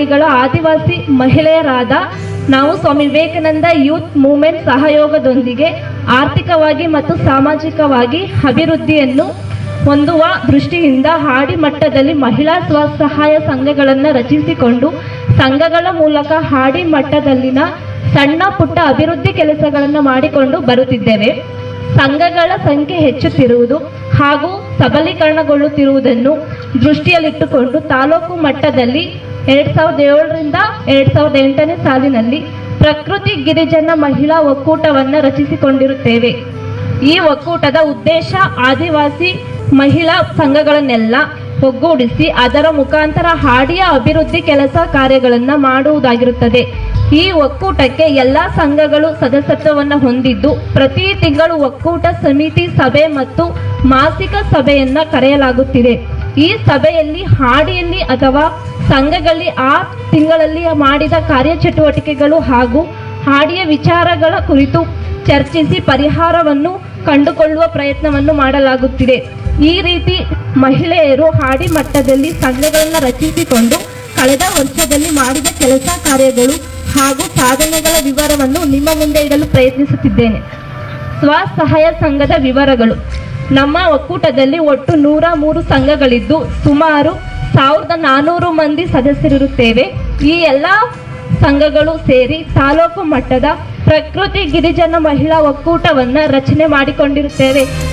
ಜಿಲ್ಲಾಧಿಕಾರಿಗಳ ಆದಿವಾಸಿ ಮಹಿಳೆಯರಾದ ನಾವು ಸ್ವಾಮಿ Vivekananda youth movement ಸಹಯೋಗದೊಂದಿಗೆ ಆರ್ಥಿಕವಾಗಿ ಮತ್ತು ಸಾಮಾಜಿಕವಾಗಿ ಅಭಿವೃದ್ಧಿಯನ್ನು ಹೊಂದುವ ದೃಷ್ಟಿಯಿಂದ ಹಾಡಿ ಮಟ್ಟದಲ್ಲಿ ಮಹಿಳಾ ಸ್ವಸಹಾಯ ಸಂಘಗಳನ್ನು ರಚಿಸಿಕೊಂಡು ಸಂಘಗಳ ಮೂಲಕ ಹಾಡಿ ಮಟ್ಟದಲ್ಲಿನ ಸಣ್ಣ ಪುಟ್ಟ ಅಭಿವೃದ್ಧಿ ಕೆಲಸಗಳನ್ನು ಮಾಡಿಕೊಂಡು ಬರುತ್ತಿದ್ದೇವೆ ಸಂಘಗಳ ಸಂಖ್ಯೆ ಹೆಚ್ಚುತ್ತಿರುವುದು ಹಾಗೂ ಸಬಲೀಕರಣಗೊಳ್ಳುತ್ತಿರುವುದನ್ನು ದೃಷ್ಟಿಯಲ್ಲಿಟ್ಟುಕೊಂಡು ತಾಲೂಕು ಮಟ್ಟದಲ್ಲಿ ಎರಡ್ ಸಾವಿರದ ಏಳರಿಂದ ಎರಡ್ ಸಾವಿರದ ಎಂಟನೇ ಸಾಲಿನಲ್ಲಿ ಪ್ರಕೃತಿ ಗಿರಿಜನ ಮಹಿಳಾ ಒಕ್ಕೂಟವನ್ನು ರಚಿಸಿಕೊಂಡಿರುತ್ತೇವೆ ಈ ಒಕ್ಕೂಟದ ಉದ್ದೇಶ ಆದಿವಾಸಿ ಮಹಿಳಾ ಸಂಘಗಳನ್ನೆಲ್ಲ ಒಗ್ಗೂಡಿಸಿ ಅದರ ಮುಖಾಂತರ ಹಾಡಿಯ ಅಭಿವೃದ್ಧಿ ಕೆಲಸ ಕಾರ್ಯಗಳನ್ನು ಮಾಡುವುದಾಗಿರುತ್ತದೆ ಈ ಒಕ್ಕೂಟಕ್ಕೆ ಎಲ್ಲ ಸಂಘಗಳು ಸದಸ್ಯತ್ವವನ್ನು ಹೊಂದಿದ್ದು ಪ್ರತಿ ತಿಂಗಳು ಒಕ್ಕೂಟ ಸಮಿತಿ ಸಭೆ ಮತ್ತು ಮಾಸಿಕ ಸಭೆಯನ್ನ ಕರೆಯಲಾಗುತ್ತಿದೆ ಈ ಸಭೆಯಲ್ಲಿ ಹಾಡಿಯಲ್ಲಿ ಅಥವಾ ಸಂಘಗಳಲ್ಲಿ ಆ ತಿಂಗಳಲ್ಲಿ ಮಾಡಿದ ಕಾರ್ಯಚಟುವಟಿಕೆಗಳು ಹಾಗೂ ಹಾಡಿಯ ವಿಚಾರಗಳ ಕುರಿತು ಚರ್ಚಿಸಿ ಪರಿಹಾರವನ್ನು ಕಂಡುಕೊಳ್ಳುವ ಪ್ರಯತ್ನವನ್ನು ಮಾಡಲಾಗುತ್ತಿದೆ ಈ ರೀತಿ ಮಹಿಳೆಯರು ಹಾಡಿ ಮಟ್ಟದಲ್ಲಿ ಸಂಘಗಳನ್ನು ರಚಿಸಿಕೊಂಡು ಕಳೆದ ವರ್ಷದಲ್ಲಿ ಮಾಡಿದ ಕೆಲಸ ಕಾರ್ಯಗಳು ಹಾಗೂ ಸಾಧನೆಗಳ ವಿವರವನ್ನು ನಿಮ್ಮ ಮುಂದೆ ಇಡಲು ಪ್ರಯತ್ನಿಸುತ್ತಿದ್ದೇನೆ ಸ್ವಸಹಾಯ ಸಂಘದ ವಿವರಗಳು ನಮ್ಮ ಒಕ್ಕೂಟದಲ್ಲಿ ಒಟ್ಟು ನೂರ ಮೂರು ಸಂಘಗಳಿದ್ದು ಸುಮಾರು ಸಾವಿರದ ನಾನೂರು ಮಂದಿ ಸದಸ್ಯರಿರುತ್ತೇವೆ ಈ ಎಲ್ಲ ಸಂಘಗಳು ಸೇರಿ ತಾಲೂಕು ಮಟ್ಟದ ಪ್ರಕೃತಿ ಗಿರಿಜನ ಮಹಿಳಾ ಒಕ್ಕೂಟವನ್ನು ರಚನೆ ಮಾಡಿಕೊಂಡಿರುತ್ತೇವೆ